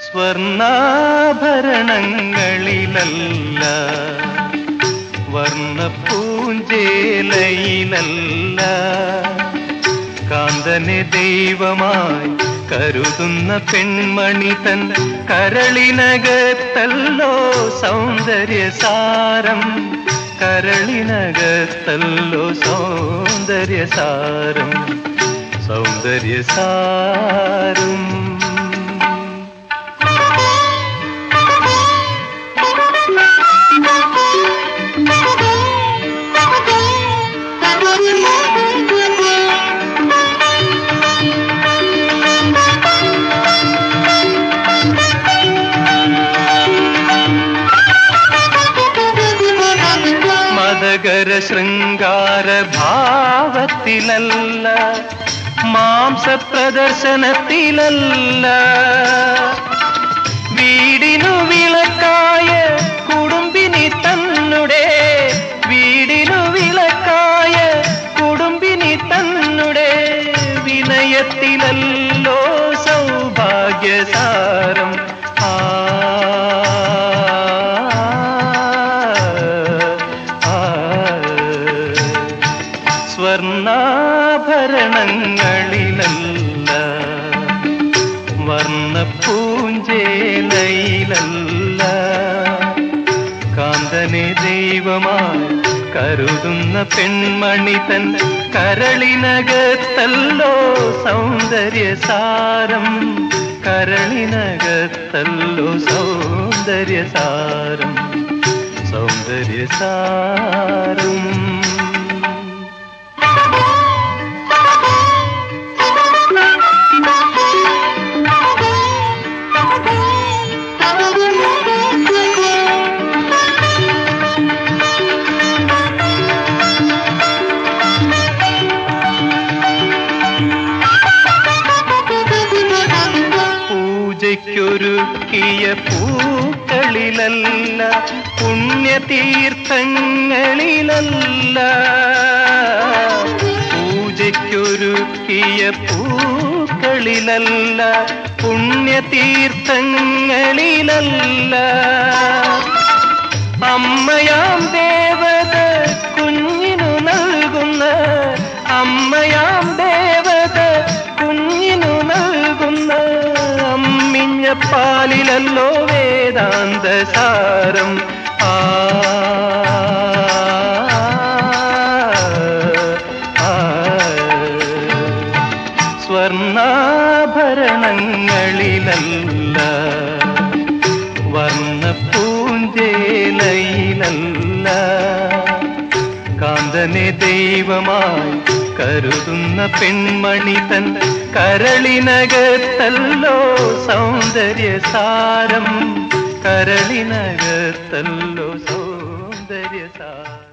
സ്വർണാഭരണങ്ങളിലല്ല വർണ്ണ പൂഞ്ചേലയിലല്ല കാന്തനെ ദൈവമായി കരുതുന്ന പെൺമണി തൻ കരളിനകത്തല്ലോ സൗന്ദര്യസാരം കരളിനകത്തല്ലോ സൗന്ദര്യസാരം സൗന്ദര്യസാരം മതകര ശൃംഗാര ഭാവത്തിലല്ല മാംസ പ്രദർശനത്തിലല്ല വീടിനു വിളക്കായ കുടുംബിനി തന്നുടെ വീടിനു വിളക്കായ കുടുംബിനി തന്നുടെ വിനയത്തിലല്ലോ സൗഭാഗ്യസാരം ആ ആ, സ്വർണാഭരണങ്ങളിലല്ല വർണ്ണപ്പൂഞ്ചേലയിലല്ല കാന്തനെ ദൈവമായി കരുതുന്ന പെൺമണി തൻ കരളിനകത്തല്ലോ സൗന്ദര്യസാരം കരളിനകത്തല്ലോ സൗന്ദര്യസാരം സൗന്ദര്യസാരം പൂജയ്ക്കൊരുക്കിയ പൂക്കളിലല്ല പുണ്യതീർത്ഥങ്ങളിലല്ല പൂജയ്ക്കൊരുക്കിയ പൂക്കളിലല്ല പുണ്യതീർത്ഥങ്ങളിലല്ല അമ്മയാം ദേവത കുഞ്ഞിനു നൽകുന്ന അമ്മയാം ദേവത കുഞ്ഞിനു നൽകുന്ന അമ്മിഞ്ഞ പാലിലല്ലോ വേദാന്ത സാരം ആ ആ, സ്വർണാഭരണങ്ങളിലല്ല വർണ്ണപ്പൂഞ്ചേലയിലല്ല കാന്തനെ ദൈവമായി കരുതുന്ന പെൺമണി തൻ കരളിനകത്തല്ലോ സൗന്ദര്യസാരം കരളിനകത്തല്ലോ സൗന്ദര്യസാരം